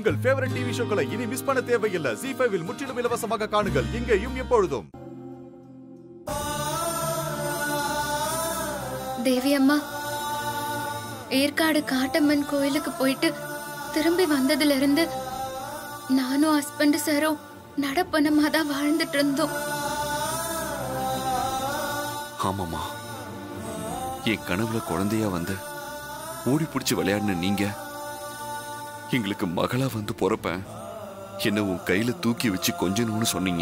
உங்கள் favourite TV ஷோக்களை இனி miss பண்ண தேவையில்லை ஜி ஃபைவில் முற்றிலும் இலவசமாக காணுங்கள் இங்கேயும் எப்பொழுதும் தேவி அம்மா ஏற்காடு காட்டம்மன் கோயிலுக்கு போயிட்டு திரும்பி வந்ததுல இருந்து நானும் ஹஸ்பண்ட் சாரும் நடப்பணமா தான் வாழ்ந்துட்டு இருந்தோம் ஆமாமா என் கனவுல குழந்தையா வந்து ஓடி பிடிச்சு விளையாடின நீங்க எங்களுக்கு மகளா வந்து பொறப்பேன் என்ன உன் கையில தூக்கி வச்சு கொஞ்சணும்னு சொன்னீங்க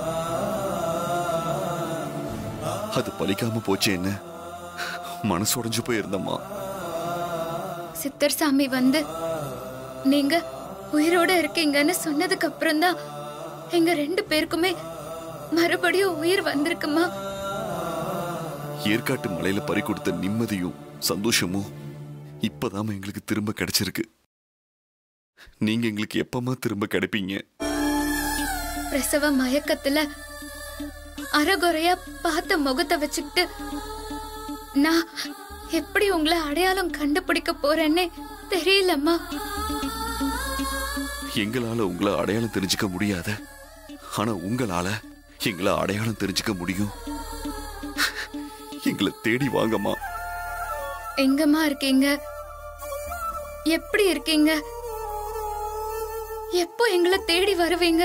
அது பலிக்காம போச்சு என்ன மனசு உடைஞ்சு போயிருந்தம்மா சித்தர் சாமி வந்து நீங்க உயிரோட இருக்கீங்கன்னு சொன்னதுக்கு அப்புறம் தான் எங்க ரெண்டு பேருக்குமே மறுபடியும் உயிர் வந்திருக்குமா ஏற்காட்டு மலையில பறி கொடுத்த நிம்மதியும் சந்தோஷமும் இப்பதாம எங்களுக்கு திரும்ப கிடைச்சிருக்கு நீங்க எங்களுக்கு எப்பமா திரும்ப கிடைப்பீங்க பிரசவ மயக்கத்துல அறகுறையா பார்த்த முகத்தை வச்சுக்கிட்டு நான் எப்படி உங்களை அடையாளம் கண்டுபிடிக்க போறேன்னே தெரியலம்மா எங்களால உங்களை அடையாளம் தெரிஞ்சுக்க முடியாத ஆனா உங்களால எங்களை அடையாளம் தெரிஞ்சுக்க முடியும் எங்களை தேடி வாங்கம்மா எங்கம்மா இருக்கீங்க எப்படி இருக்கீங்க எப்போ எங்களை தேடி வருவீங்க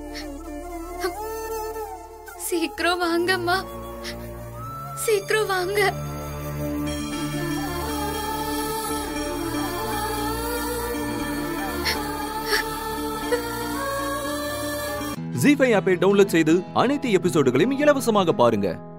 சீக்கிரம் வாங்கம்மா சீக்கிரம் வாங்க ஜி ஃபைவ் ஆப்பை டவுன்லோட் செய்து அனைத்து எபிசோடுகளையும் இலவசமாக பாருங்க